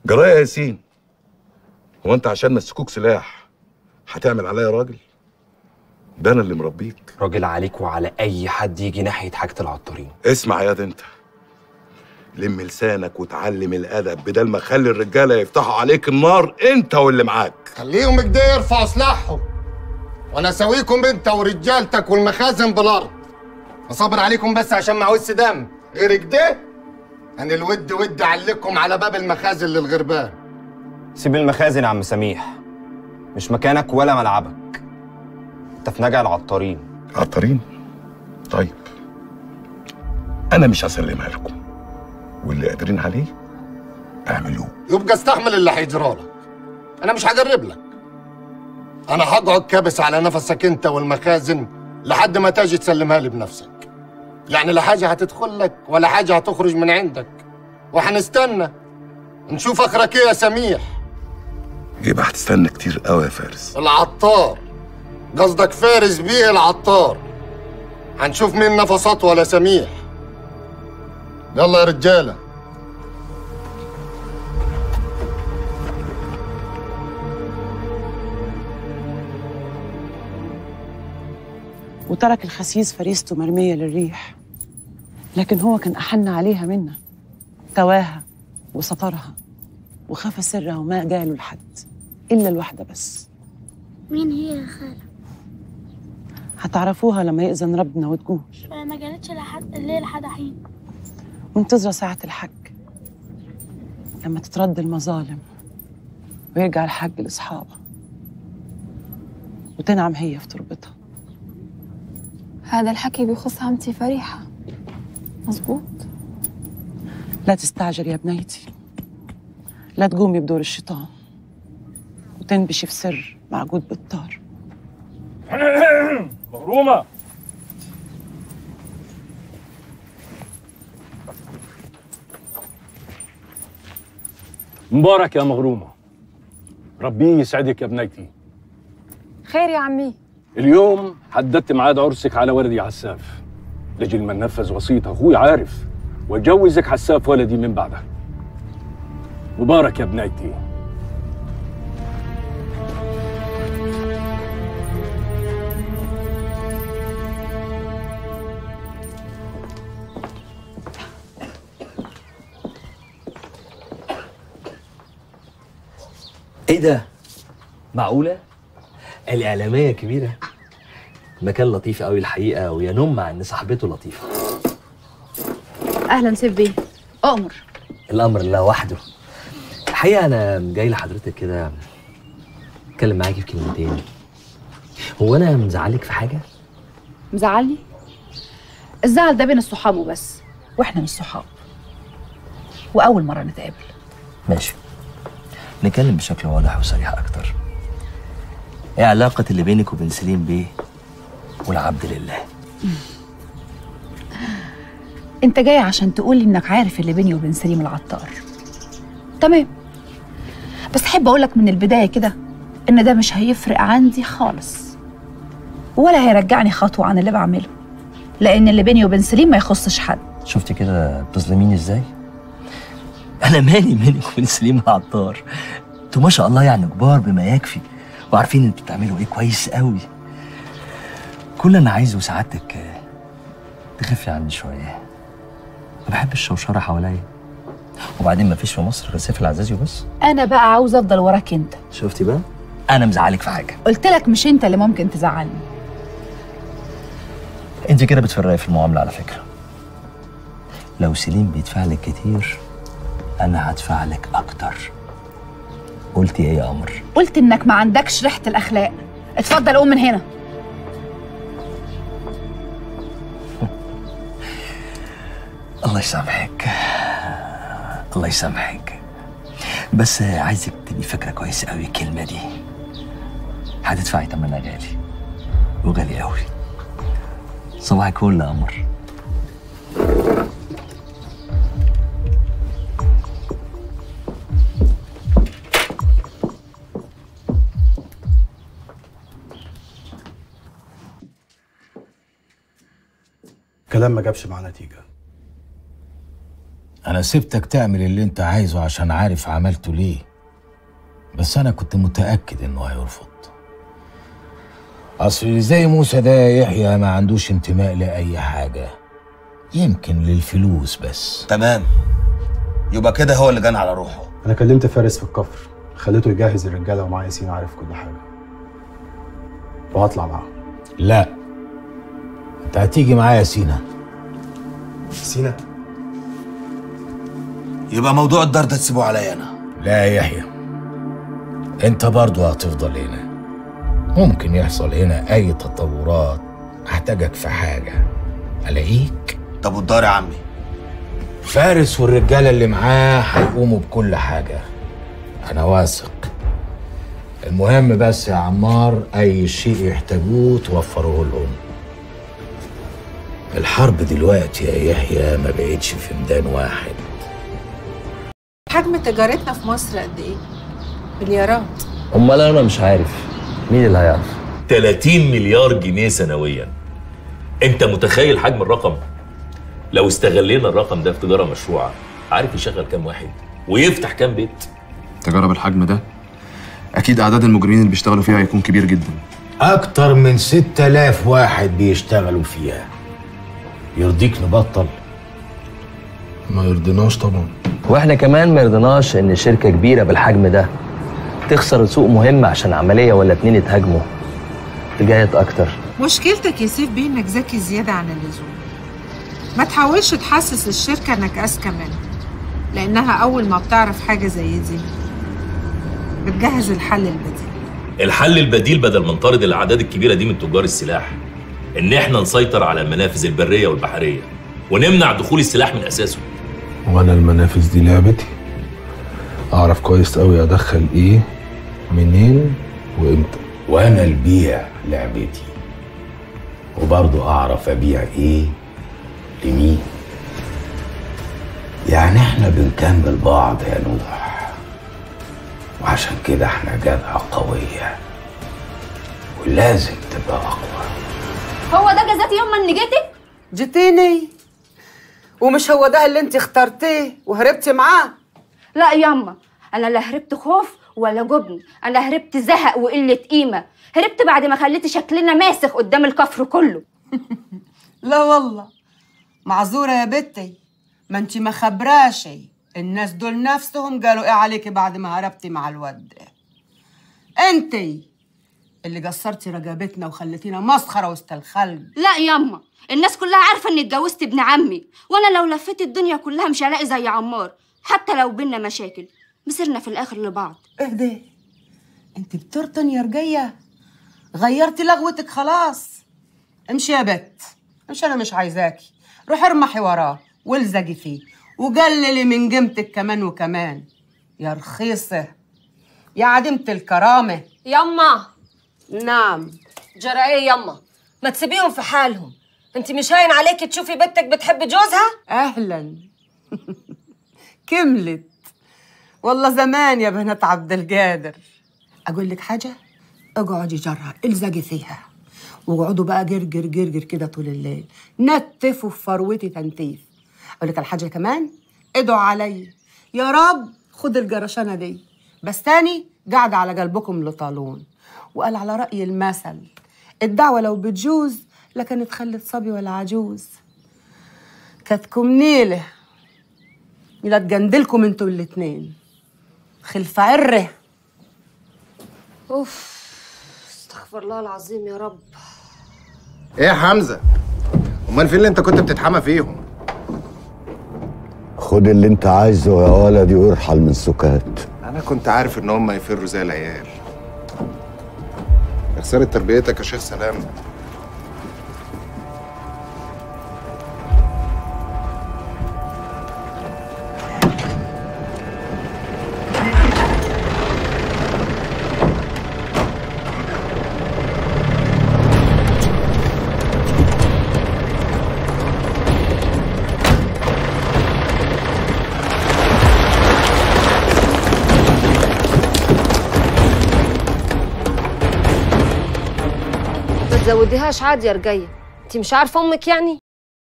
جرايه يا ياسين هو انت عشان مسكوك سلاح هتعمل عليا راجل ده انا اللي مربيك راجل عليك وعلى اي حد يجي ناحيه حاجه العطارين اسمع يا ده انت لم لسانك وتعلم الادب بدل ما خلي الرجاله يفتحوا عليك النار انت واللي معاك خليهم كده يرفعوا سلاحهم وانا اسويكم انت ورجالتك والمخازن بالارض اصبر عليكم بس عشان معوز دم غير كده انا الود ود اعلقكم على باب المخازن للغربان سيب المخازن يا عم سميح مش مكانك ولا ملعبك انت في نجع العطارين عطارين طيب انا مش هسلمها لكم واللي قادرين عليه اعملوه يبقى استحمل اللي هيجرالك انا مش هجرب لك انا هقعد كابس على نفسك انت والمخازن لحد ما تاجي تسلمها لي بنفسك يعني لا حاجه هتدخل لك ولا حاجه هتخرج من عندك وهنستنى نشوف اخرك ايه يا سميح يبقى هتستنى كتير قوي يا فارس العطار قصدك فارس بيه العطار هنشوف مين نفسات ولا سميح يلا يا رجاله وترك الخسيس فريسته مرمية للريح لكن هو كان أحن عليها منا تواها وسترها وخفى سرها وما قاله لحد إلا الواحدة بس مين هي يا خالة؟ هتعرفوها لما يأذن ربنا وتقول ما جالتش لحد الليل لحد حين منتظرة ساعة الحج لما تترد المظالم ويرجع الحج لأصحابه وتنعم هي في تربتها هذا الحكي بيخص عمتي فريحة مظبوط لا تستعجل يا بنيتي لا تقومي بدور الشيطان وتنبشي في سر معقود بالطار مغرومة مبارك يا مغرومة ربي يسعدك يا بنيتي خير يا عمي اليوم حددت ميعاد عرسك على ولدي عساف لجل ما نفذ وصية أخوي عارف وجوزك حساف ولدي من بعده مبارك يا بنيتي ايه ده؟ معقولة؟ الإعلامية كبيرة مكان لطيف قوي الحقيقة وينم عن إن صاحبته لطيفة أهلا سيف بيه أؤمر الأمر لله وحده الحقيقة أنا جاي لحضرتك كده أتكلم معاكي في كلمتين هو أنا مزعلك في حاجة؟ مزعلني الزعل ده بين الصحاب وبس واحنا مش صحاب واول مره نتقابل ماشي نتكلم بشكل واضح وصريح أكتر إيه علاقة اللي بينك وبين سليم بيه والعبد لله؟ انت جاي عشان تقولي انك عارف اللي بيني وبين سليم العطار تمام بس احب اقولك من البدايه كده ان ده مش هيفرق عندي خالص ولا هيرجعني خطوه عن اللي بعمله لان اللي بيني وبين سليم ما يخصش حد شفتي كده بتظلميني ازاي؟ انا مالي بينك وبين سليم العطار انتوا ما شاء الله يعني كبار بما يكفي وعارفين انتوا بتعملوا ايه كويس قوي كل اللي انا عايزه سعادتك آه، تخفي عني شويه ما بحبش الشوشره حواليا وبعدين ما فيش في مصر غير سيف العزازي وبس انا بقى عاوزه افضل وراك انت شفتي بقى انا مزعلك في حاجه قلت لك مش انت اللي ممكن تزعلني انت كده بتفرقي في المعامله على فكره لو سليم بيدفع لك كتير انا هدفع لك اكتر قلتي ايه يا قمر قلت انك ما عندكش ريحه الاخلاق اتفضل قوم من هنا الله يسامحك الله يسامحك بس عايزك تبقي فاكره كويس قوي الكلمه دي هتدفعي تمنها غالي وغالي قوي صباح الفل يا قمر كلام ما جابش معاه نتيجة انا سبتك تعمل اللي انت عايزه عشان عارف عملته ليه بس انا كنت متاكد انه هيرفض اصل اللي زي موسى ده يحيى ما عندوش انتماء لاي حاجه يمكن للفلوس بس تمام يبقى كده هو اللي جان على روحه انا كلمت فارس في الكفر خليته يجهز الرجاله ومعاه ياسين عارف كل حاجه وهطلع معاه لا انت هتيجي معايا سينا سينا يبقى موضوع الدار ده تسيبه عليا انا لا يا يحيى انت برضو هتفضل هنا ممكن يحصل هنا اي تطورات احتاجك في حاجه الاقيك طب والدار يا عمي فارس والرجاله اللي معاه هيقوموا بكل حاجه انا واثق المهم بس يا عمار اي شيء يحتاجوه توفروه لهم الحرب دلوقتي يا يحيى ما بقتش في ميدان واحد حجم تجارتنا في مصر قد ايه؟ مليارات امال انا مش عارف مين اللي هيعرف 30 مليار جنيه سنويا انت متخيل حجم الرقم لو استغلينا الرقم ده في تجاره مشروعه عارف يشغل كام واحد ويفتح كام بيت تجارة بالحجم ده أكيد أعداد المجرمين اللي بيشتغلوا فيها هيكون كبير جدا اكتر من 6000 واحد بيشتغلوا فيها يرضيك نبطل ما يرضيناش طبعا واحنا كمان ما رضيناش ان شركه كبيره بالحجم ده تخسر سوق مهم عشان عمليه ولا اتنين اتهاجموا اتجاهات اكتر مشكلتك يا سيف بيه انك ذكي زياده عن اللزوم ما تحاولش تحسس الشركه انك اذكى منها لانها اول ما بتعرف حاجه زي دي بتجهز الحل البديل الحل البديل بدل ما نطارد الاعداد الكبيره دي من تجار السلاح ان احنا نسيطر على المنافذ البريه والبحريه ونمنع دخول السلاح من اساسه وأنا المنافذ دي لعبتي أعرف كويس أوي أدخل إيه منين وإمتى وانا البيع لعبتي وبرضه اعرف ابيع ايه لمين يعني احنا بنكمل بعض يا نوح وعشان كده احنا جبهة قوية ولازم تبقى اقوى هو ده جزاتي يوم ما اني جيتك جيتيني ومش هو ده اللي انت اخترتيه وهربتي معاه لا ياما انا لا هربت خوف ولا جبن انا هربت زهق وقله قيمه هربت بعد ما خليت شكلنا ماسخ قدام الكفر كله لا والله معذورة يا بنتي ما انت ما خبراشي الناس دول نفسهم قالوا ايه عليكي بعد ما هربتي مع الواد ده انتي اللي قصرتي رقبتنا وخليتينا مسخرة وسط الخلق لا ياما الناس كلها عارفه اني اتجوزت ابن عمي وانا لو لفيت الدنيا كلها مش هلاقي زي عمار حتى لو بينا مشاكل مسرنا في الاخر لبعض اهدي انت بترطن يا رجية غيرتي لغوتك خلاص امشي يا بت امشي انا مش عايزاكي روحي ارمحي وراه والزقي فيه وقللي من قيمتك كمان وكمان يا رخيصة يا عديمة الكرامة يما نعم جرى ايه يما ما تسيبيهم في حالهم انت مش هاين عليكي تشوفي بنتك بتحب جوزها اهلا كملت والله زمان يا بنات عبد القادر اقول لك حاجه اقعدي جرها الزقي فيها واقعدوا بقى جرجر جرجر كده طول الليل نتفوا في فروتي تنتيف اقول لك الحاجه كمان ادعوا علي يا رب خد الجرشانه دي بس تاني قاعده على قلبكم لطالون وقال على راي المثل الدعوه لو بتجوز لكانت خلت صبي ولا عجوز كاتكم نيله لا تجندلكم انتوا الاتنين خلف عره اوف استغفر الله العظيم يا رب ايه يا حمزه امال فين اللي انت كنت بتتحمى فيهم خد اللي انت عايزه يا ولدي وارحل من سكات انا كنت عارف ان هم يفروا زي العيال يا خساره تربيتك يا شيخ سلام ما تزوديهاش عادي يا رجية انت مش عارفه امك يعني